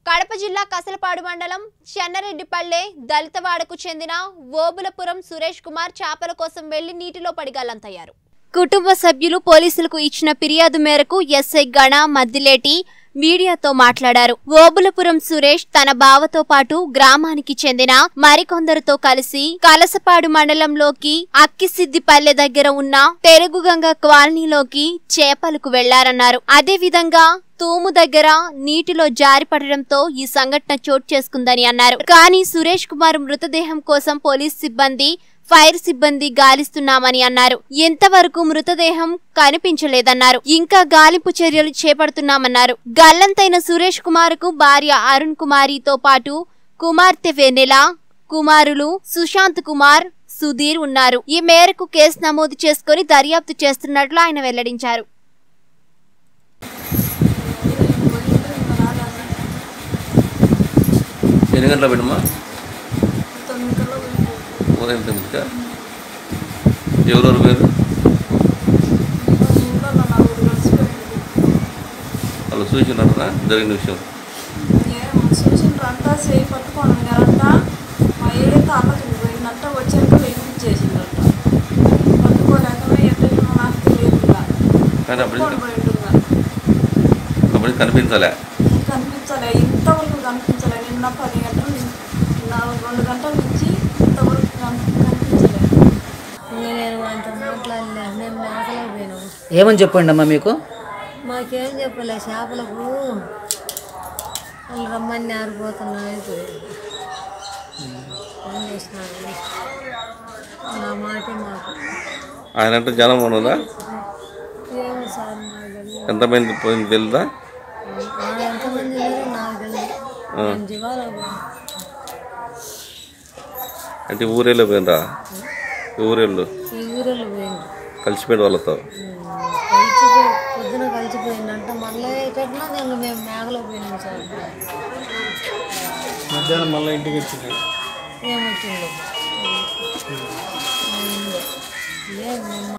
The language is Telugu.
కడప జిల్లా కసలపాడు మండలం చెన్నరెడ్డిపల్లె దళితవాడకు చెందిన ఓబులపురం సురేష్ కుమార్ చేపల కోసం వెళ్లి నీటిలో పడి గల్లంతయ్యారు కుటుంబ సభ్యులు పోలీసులకు ఇచ్చిన ఫిర్యాదు మేరకు ఎస్ఐ గణ మద్దిలేటి మీడియాతో మాట్లాడారు ఓబులపురం సురేష్ తన బావతో పాటు గ్రామానికి చెందిన మరికొందరితో కలిసి కలసపాడు మండలంలోకి అక్కిసిద్దిపల్లె దగ్గర ఉన్న పెరుగుగంగ కాలనీలోకి చేపలకు వెళ్లారన్నారు అదే విధంగా తూము దగ్గర నీటిలో జారిపడడంతో ఈ సంఘటన చోటు చేసుకుందని అన్నారు కానీ సురేష్ కుమార్ మృతదేహం కోసం పోలీస్ సిబ్బంది ఫైర్ సిబ్బంది గాలిస్తున్నామని అన్నారు ఎంతవరకు మృతదేహం కనిపించలేదన్నారు ఇంకా గాలింపు చర్యలు చేపడుతున్నామన్నారు గల్లంతైన సురేష్ కుమార్ కు భార్య అరుణ్ కుమారితో పాటు కుమార్తె వెన్నెల కుమారులు సుశాంత్ కుమార్ సుధీర్ ఉన్నారు ఈ మేరకు కేసు నమోదు చేసుకుని దర్యాప్తు చేస్తున్నట్లు ఆయన వెల్లడించారు ఎన్ని గంటల పెట్టమ్మా తొమ్మిది కల్లా ఉదయం తొమ్మిదికా ఎవరెవరు పేరు ఊళ్ళో నలుగురు కలిసిపోయింది వాళ్ళు చూసినారా జరిగిన విషయం ఏమో చూసిండ్రు అంతా చేయి పట్టుకోను గారంట మా ఏడే తాళ్ళకి పోయిందంట వచ్చాక వెలిపించేసిందంట పట్టుకోలేకనే ఎట్లా నాకు తెలియదు ఇంకా. కానీ అప్పుడు పట్టుకొని పోయింటున్నారు అప్పుడు కనిపించలే కనిపించలే ఇంతవరకు కనిపించలే నిన్న పది గంటల నుంచి నాలుగు రెండు గంటల నుంచి ఇంతవరకు కని- కనిపించలేదు ఇంకా నేను ఆయనతో మాట్లాడలే మేము మేకలో పోయినాము ఏమని చెప్పండి అమ్మా మీకు మాకేం చెప్పలే చేపలకు వాళ్ళు రమ్మని ఆరిపోతున్నా అయిపోయింది ఏం చేసినారు నా మాట మాకు ఆయన అంటే జనం ఉన్నదా ఏమో సార్ నాకు తెలియదు ఎంతమంది పోయింది తెలుదా ఆ, ఎంతమంది ఉన్నారో నాకు తెలియదు నేను జివాలో పోయినా అంటే ఊరేళ్ళు పోయినరా ఊరేళ్ళు ఈ ఊరిలో పోయింది కలిసిపోయిన వాళ్ళతో కలిసిపోయి పొద్దున కలిసిపోయిందంట మళ్ళీ ఎట్లా నేను మేము మేకలో పోయినాం సార్ మధ్యాహ్నం మళ్ళీ ఇంటికి వచ్చింది ఏమొచ్చిందో ఏం